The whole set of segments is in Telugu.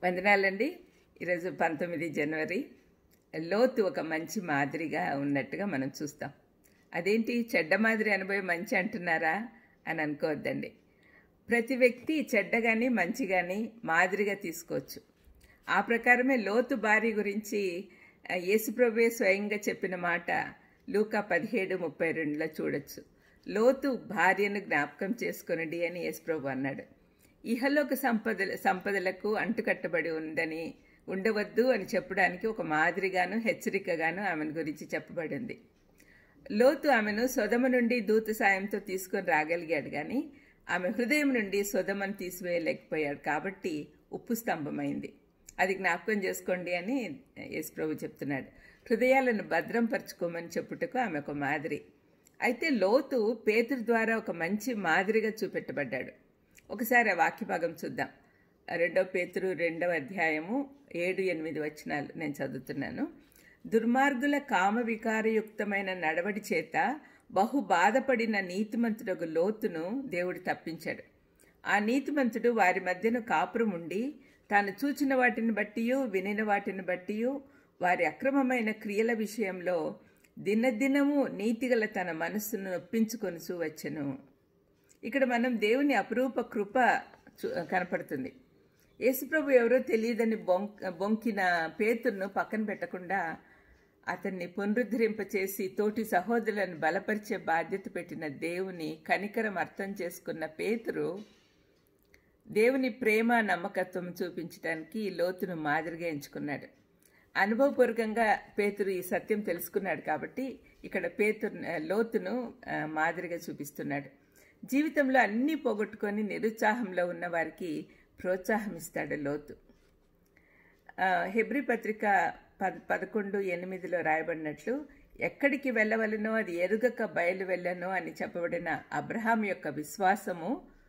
వందనాలండి ఈరోజు పంతొమ్మిది జనవరి లోతు ఒక మంచి మాదిరిగా ఉన్నట్టుగా మనం చూస్తాం అదేంటి చెడ్డ మాదిరి అనుభవం మంచి అంటున్నారా అని అనుకోవద్దండి ప్రతి వ్యక్తి చెడ్డ కానీ మంచి కానీ మాదిరిగా తీసుకోవచ్చు ఆ ప్రకారమే లోతు భార్య గురించి ఆ, యేసుప్రభువే స్వయంగా చెప్పిన మాట లూకా పదిహేడు ముప్పై రెండులో చూడొచ్చు లోతు భార్యను జ్ఞాపకం చేసుకొనడి అని యేసుప్రభు అన్నాడు ఇహలోక సంపదల సంపదలకు అంటుకట్టబడి ఉందని ఉండవద్దు అని చెప్పడానికి ఒక మాదిరిగాను హెచ్చరికగాను ఆమెను గురించి చెప్పబడింది లోతు ఆమెను సొదమ నుండి దూత సాయంతో తీసుకొని రాగలిగాడు కానీ ఆమె హృదయం నుండి సొదమను తీసివేయలేకపోయాడు కాబట్టి ఉప్పు స్తంభమైంది అది జ్ఞాపకం చేసుకోండి అని యేసు ప్రభు చెప్తున్నాడు హృదయాలను భద్రం పరుచుకోమని చెప్పుటకు ఆమె ఒక మాదిరి అయితే లోతు పేతురు ద్వారా ఒక మంచి మాదిరిగా చూపెట్టబడ్డాడు ఒకసారి ఆ వాక్య భాగం చూద్దాం రెండవ పేతురు రెండవ అధ్యాయము ఏడు ఎనిమిది వచనాలు నేను చదువుతున్నాను దుర్మార్గుల కామ వికారయుక్తమైన నడవడి చేత బహు బాధపడిన నీతిమంతుడకు లోతును దేవుడు తప్పించాడు ఆ నీతిమంతుడు వారి మధ్యను కాపురం ఉండి తాను చూచిన వాటిని బట్టియు వినిన వాటిని బట్టియు వారి అక్రమమైన క్రియల విషయంలో దినదినము నీతిగల తన మనస్సును నొప్పించుకొనుచు వచ్చెను ఇక్కడ మనం దేవుని అపురూప కృప చూ- కనపడుతుంది యేసుప్రభు ఎవరో తెలియదని బొంక్ బొంకిన పేతురును పక్కన పెట్టకుండా అతన్ని పునరుద్ధరింపచేసి తోటి సహోదరులను బలపరిచే బాధ్యత పెట్టిన దేవుని కనికరం అర్థం చేసుకున్న పేతురు దేవుని ప్రేమ నమ్మకత్వం చూపించడానికి ఈ లోతును మాదిరిగా ఎంచుకున్నాడు అనుభవపూర్వకంగా పేతురు ఈ సత్యం తెలుసుకున్నాడు కాబట్టి ఇక్కడ పేతురు లోతును ఆ, మాదిరిగా చూపిస్తున్నాడు జీవితంలో అన్నీ పోగొట్టుకొని నిరుత్సాహంలో ఉన్న వారికి ప్రోత్సాహం ఇస్తాడు లోతు ఆ, హెబ్రి పత్రిక పద పదకొండు ఎనిమిదిలో రాయబడినట్లు ఎక్కడికి వెళ్ళవలనో అది ఎరుగక బయలు వెళ్ళనో అని చెప్పబడిన అబ్రహాం యొక్క విశ్వాసము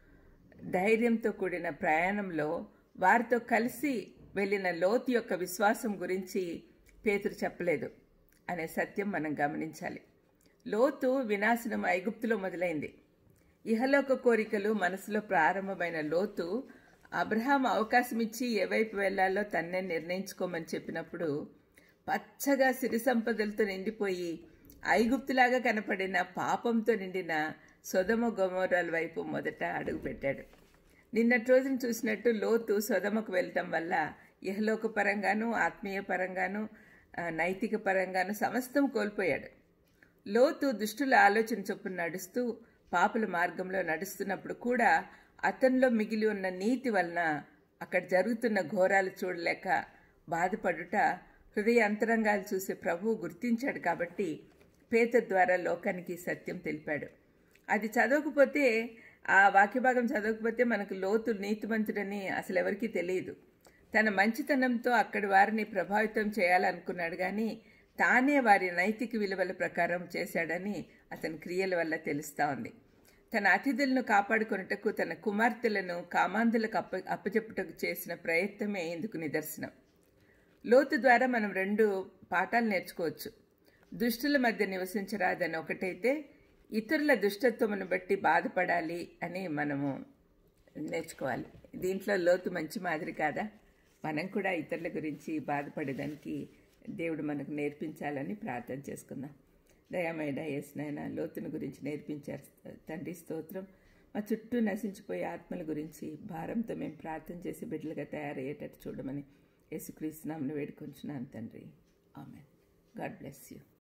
ధైర్యంతో కూడిన ప్రయాణంలో వారితో కలిసి వెళ్ళిన లోతు యొక్క విశ్వాసం గురించి పేతురు చెప్పలేదు అనే సత్యం మనం గమనించాలి లోతు వినాశనం ఐగుప్తులో మొదలైంది ఇహలోక కోరికలు మనసులో ప్రారంభమైన లోతు అబ్రహాం అవకాశం ఇచ్చి ఏ వైపు వెళ్లాలో తన్నే నిర్ణయించుకోమని చెప్పినప్పుడు పచ్చగా సిరి సంపదలతో నిండిపోయి ఐగుప్తులాగా కనపడిన పాపంతో నిండిన సొదమ గొమోరాల వైపు మొదట అడుగుపెట్టాడు నిన్నటి రోజున చూసినట్టు లోతు సొదమకు వెళ్ళటం వల్ల ఇహలోక పరంగాను ఆత్మీయ పరంగాను ఆ, నైతిక పరంగాను సమస్తం కోల్పోయాడు లోతు దుష్టుల ఆలోచన చొప్పున నడుస్తూ పాపుల మార్గంలో నడుస్తున్నప్పుడు కూడా అతనిలో మిగిలి ఉన్న నీతి వలన అక్కడ జరుగుతున్న ఘోరాలు చూడలేక బాధపడుట హృదయ అంతరంగాలు చూసే ప్రభువు గుర్తించాడు కాబట్టి పేత ద్వారా లోకానికి సత్యం తెలిపాడు అది చదవకపోతే ఆ వాక్య భాగం చదవకపోతే మనకు లోతు నీతిమంతుడని అసలు ఎవరికీ తెలియదు తన మంచితనంతో అక్కడి వారిని ప్రభావితం చేయాలనుకున్నాడు కానీ తానే వారి నైతిక విలువల ప్రకారం చేశాడని అతని క్రియల వల్ల తెలుస్తా ఉంది తన అతిథులను కాపాడుకొనుటకు తన కుమార్తెలను కామాంధులకు అప్ప అప్పచెప్పుటకు చేసిన ప్రయత్నమే ఇందుకు నిదర్శనం లోతు ద్వారా మనం రెండు పాఠాలు నేర్చుకోవచ్చు దుష్టుల మధ్య నివసించరాదని ఒకటైతే ఇతరుల దుష్టత్వమును బట్టి బాధపడాలి అని మనము నేర్చుకోవాలి దీంట్లో లోతు మంచి మాదిరి కాదా మనం కూడా ఇతరుల గురించి బాధపడేదానికి దేవుడు మనకు నేర్పించాలని ప్రార్థన చేసుకుందాం దయామేడ నాయన లోతుని గురించి నేర్పించారు తండ్రి స్తోత్రం మా చుట్టూ నశించిపోయే ఆత్మల గురించి భారంతో మేము ప్రార్థన చేసి బిడ్డలుగా తయారయ్యేటట్టు చూడమని యేసుక్రీస్తునామను వేడుకొంచున్నాను తండ్రి ఆమెన్ గాడ్ బ్లెస్ యూ